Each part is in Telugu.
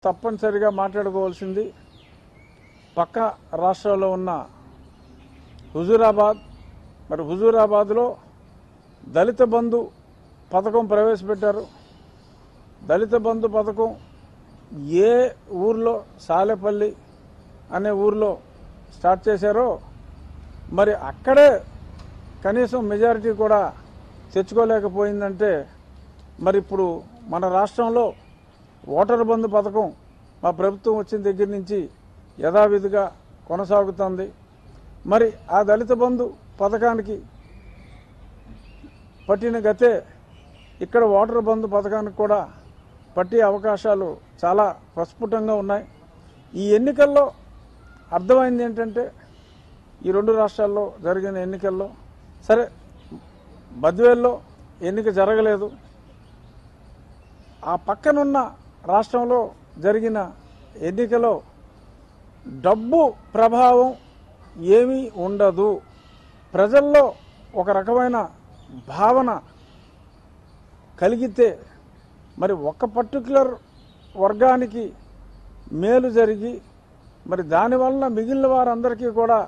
తప్పనిసరిగా మాట్లాడుకోవాల్సింది పక్క రాష్ట్రాల్లో ఉన్న హుజూరాబాద్ మరి హుజూరాబాద్లో దళిత బంధు పథకం ప్రవేశపెట్టారు దళిత బంధు పథకం ఏ ఊర్లో సాలెపల్లి అనే ఊర్లో స్టార్ట్ చేశారో మరి అక్కడే కనీసం మెజారిటీ కూడా తెచ్చుకోలేకపోయిందంటే మరి ఇప్పుడు మన రాష్ట్రంలో ఓటర్ బంధు పథకం మా ప్రభుత్వం వచ్చిన దగ్గర నుంచి యథావిధిగా కొనసాగుతుంది మరి ఆ దళిత బంధు పథకానికి పట్టిన గతే ఇక్కడ ఓటర్ బంధు పథకానికి కూడా పట్టే అవకాశాలు చాలా ప్రస్ఫుటంగా ఉన్నాయి ఈ ఎన్నికల్లో అర్థమైంది ఏంటంటే ఈ రెండు రాష్ట్రాల్లో జరిగిన ఎన్నికల్లో సరే బద్వేల్లో ఎన్నిక జరగలేదు ఆ పక్కనున్న రాష్ట్రంలో జరిగిన ఎన్నికలో డబ్బు ప్రభావం ఏమీ ఉండదు ప్రజల్లో ఒక రకమైన భావన కలిగితే మరి ఒక పర్టికులర్ వర్గానికి మేలు జరిగి మరి దానివల్ల మిగిలిన వారందరికీ కూడా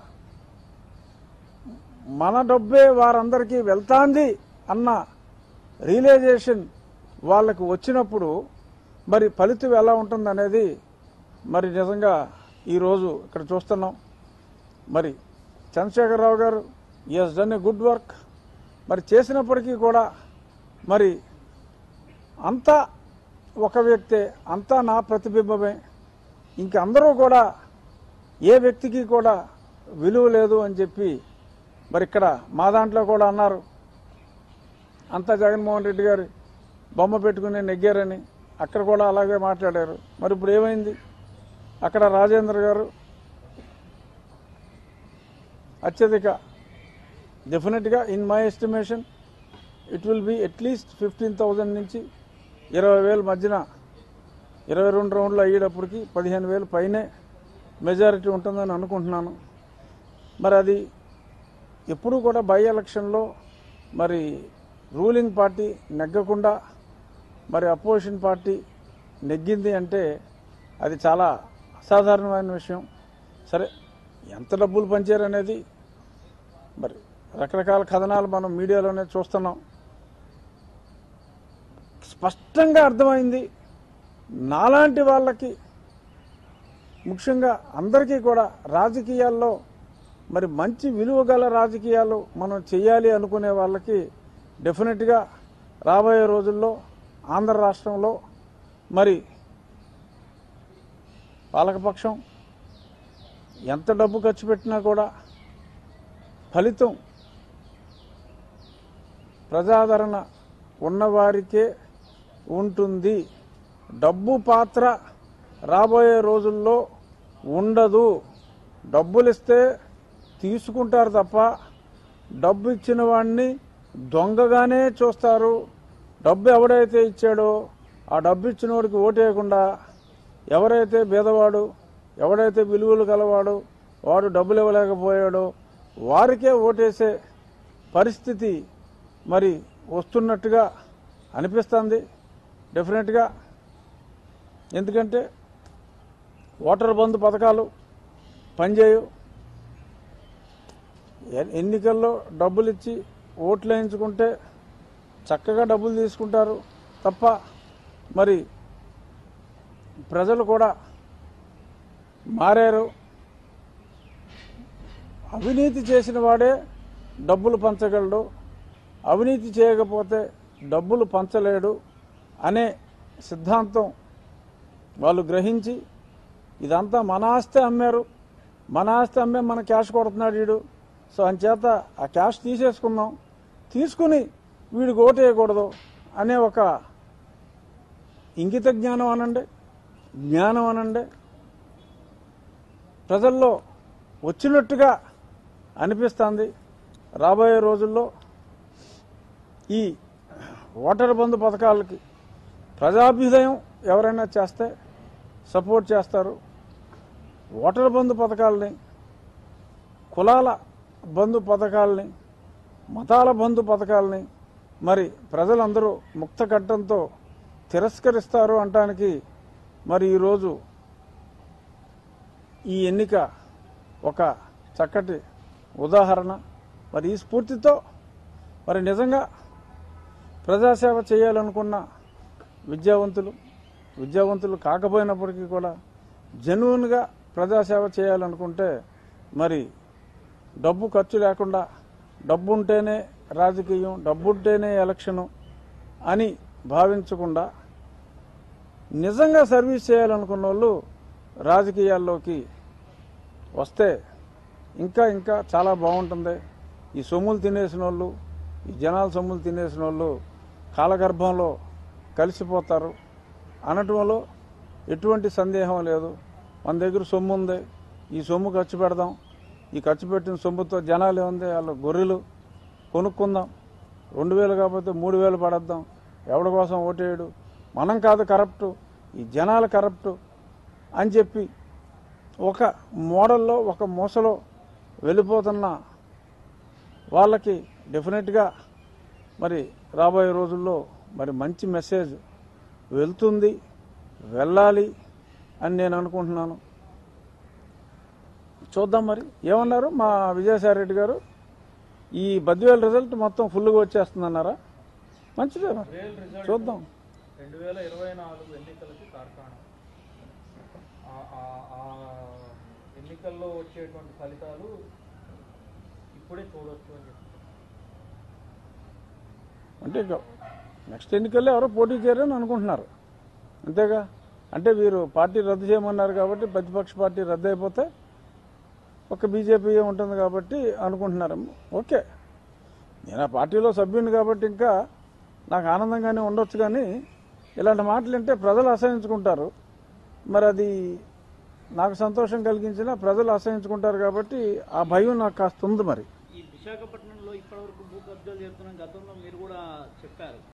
మన డబ్బే వారందరికీ వెళ్తాంది అన్న రియలైజేషన్ వాళ్ళకు వచ్చినప్పుడు మరి ఫలితం ఎలా ఉంటుందనేది మరి నిజంగా ఈరోజు ఇక్కడ చూస్తున్నాం మరి చంద్రశేఖరరావు గారు has done a good work మరి చేసినప్పటికీ కూడా మరి అంతా ఒక వ్యక్తే అంతా నా ప్రతిబింబమే ఇంక అందరూ కూడా ఏ వ్యక్తికి కూడా విలువ లేదు అని చెప్పి మరి ఇక్కడ మా దాంట్లో కూడా అన్నారు అంతా జగన్మోహన్ రెడ్డి గారి బొమ్మ పెట్టుకుని నెగ్గారని అక్కడ కూడా అలాగే మాట్లాడారు మరి ఇప్పుడు ఏమైంది అక్కడ రాజేంద్ర గారు అత్యధిక డెఫినెట్గా in my estimation it will be at least fifteen thousand నుంచి ఇరవై వేల మధ్యన ఇరవై రెండు రౌండ్లు అయ్యేటప్పటికి పదిహేను వేలు పైనే మెజారిటీ ఉంటుందని అనుకుంటున్నాను మరి అది ఎప్పుడూ కూడా బై ఎలక్షన్లో మరి రూలింగ్ పార్టీ నెగ్గకుండా మరి అపోజిషన్ పార్టీ నెగ్గింది అంటే అది చాలా అసాధారణమైన విషయం సరే ఎంత డబ్బులు పంచారనేది మరి రకరకాల కథనాలు మనం మీడియాలోనే చూస్తున్నాం స్పష్టంగా అర్థమైంది నాలాంటి వాళ్ళకి ముఖ్యంగా అందరికీ కూడా రాజకీయాల్లో మరి మంచి విలువ గల రాజకీయాలు మనం చేయాలి అనుకునే వాళ్ళకి డెఫినెట్గా రాబోయే రోజుల్లో ఆంధ్ర రాష్ట్రంలో మరి పాలకపక్షం ఎంత డబ్బు ఖర్చు పెట్టినా కూడా ఫలితం ప్రజాదరణ ఉన్నవారికే ఉంటుంది డబ్బు పాత్ర రాబోయే రోజుల్లో ఉండదు డబ్బులు ఇస్తే తీసుకుంటారు తప్ప డబ్బు ఇచ్చిన వాడిని దొంగగానే చూస్తారు డబ్బు ఎవడైతే ఇచ్చాడో ఆ డబ్బు ఇచ్చిన వాడికి ఓటేయకుండా ఎవరైతే బీదవాడు ఎవడైతే విలువలు గలవాడు వాడు డబ్బులు ఇవ్వలేకపోయాడో వారికే ఓటేసే పరిస్థితి మరి వస్తున్నట్టుగా అనిపిస్తుంది డెఫినెట్గా ఎందుకంటే ఓటర్ బంధు పథకాలు పనిచేయవు ఎ- ఎన్నికల్లో డబ్బులు ఇచ్చి ఓట్లు వేయించుకుంటే చక్కగా డబ్బులు తీసుకుంటారు తప్ప మరి ప్రజలు కూడా మారారు అవినీతి చేసిన వాడే డబ్బులు పంచగలడు అవినీతి చేయకపోతే డబ్బులు పంచలేడు అనే సిద్ధాంతం వాళ్ళు గ్రహించి ఇదంతా మన ఆస్తి అమ్మారు మన ఆస్తి అమ్మే మన క్యాష్ కొడుతున్నాడు వీడు సో అంచేత ఆ క్యాష్ తీసేసుకుందాం తీసుకుని వీడికి ఓటేయకూడదు అనే ఒక ఇంగిత జ్ఞానం అనండి జ్ఞానం అనండి ప్రజల్లో వచ్చినట్టుగా అనిపిస్తుంది రాబోయే రోజుల్లో ఈ ఓటర్ బంధు పథకాలకి ప్రజాభ్యుదయం ఎవరైనా చేస్తే సపోర్ట్ చేస్తారు ఓటర్ బంధు పథకాలని కులాల బంధు పథకాలని మతాల బంధు పథకాలని మరి ప్రజలందరూ ముక్త కట్టంతో తిరస్కరిస్తారు అంటానికి మరి ఈరోజు ఈ ఎన్నిక ఒక చక్కటి ఉదాహరణ మరి ఈ స్ఫూర్తితో మరి నిజంగా ప్రజాసేవ చేయాలనుకున్న విద్యావంతులు విద్యావంతులు కాకపోయినప్పటికీ కూడా జెన్యున్గా ప్రజాసేవ చేయాలనుకుంటే మరి డబ్బు ఖర్చు లేకుండా డబ్బు ఉంటేనే రాజకీయం డబ్బు ఉంటేనే ఎలక్షను అని భావించకుండా నిజంగా సర్వీస్ చేయాలనుకున్న వాళ్ళు రాజకీయాల్లోకి వస్తే ఇంకా ఇంకా చాలా బాగుంటుంది ఈ సొమ్ములు తినేసిన వాళ్ళు ఈ జనాల సొమ్ములు తినేసిన వాళ్ళు కాలగర్భంలో కలిసిపోతారు అనటంలో ఎటువంటి సందేహం లేదు మన దగ్గర సొమ్ము ఉంది ఈ సొమ్ము ఖర్చు పెడదాం ఈ ఖర్చు పెట్టిన సొమ్ముతో జనాలు ఏముంది వాళ్ళు గొర్రెలు కొనుక్కుందాం రెండు వేలు కాకపోతే మూడు వేలు పడద్దాం ఎవడి కోసం ఓటేయడు మనం కాదు కరప్టు ఈ జనాలు కరప్టు అని చెప్పి ఒక మోడల్లో ఒక మూసలో వెళ్ళిపోతున్న వాళ్ళకి డెఫినెట్గా మరి రాబోయే రోజుల్లో మరి మంచి మెసేజ్ వెళ్తుంది వెళ్ళాలి అని నేను అనుకుంటున్నాను చూద్దాం మరి ఏమన్నారు మా విజయసాయి రెడ్డి గారు ఈ బద్వేల్ రిజల్ట్ మొత్తం ఫుల్గా వచ్చేస్తుందన్నారా మంచిదే మరి రియల్ రిజల్ట్ చూద్దాం రెండు వేల ఇరవై నాలుగు ఎన్నికలకి తార్కాణం ఆ- ఆ- ఆ ఎన్నికల్లో వచ్చేటువంటి ఫలితాలు ఇప్పుడే చూడొచ్చు అని చెప్తున్నారు అంటే ఇక నెక్స్ట్ ఎన్నికల్లో ఎవరో పోటీ చేయరని అనుకుంటున్నారు అంతేగా అంటే వీరు పార్టీ రద్దు చేయమన్నారు కాబట్టి ప్రతిపక్ష పార్టీ రద్దు అయిపోతే ఒక బీజేపీ ఉంటుంది కాబట్టి అనుకుంటున్నారు ఓకే నేను ఆ పార్టీలో సభ్యుని కాబట్టి ఇంకా నాకు ఆనందంగానే ఉండొచ్చు కానీ ఇలాంటి మాటలు వింటే ప్రజలు అసహించుకుంటారు మరి అది నాకు సంతోషం కలిగించిన ప్రజలు అసహించుకుంటారు కాబట్టి ఆ భయం నాకు కాస్త ఉంది మరి ఈ విశాఖపట్నంలో ఇప్పటివరకు భూ కబ్జాలు చేస్తున్నాం గతంలో మీరు కూడా చెప్పారు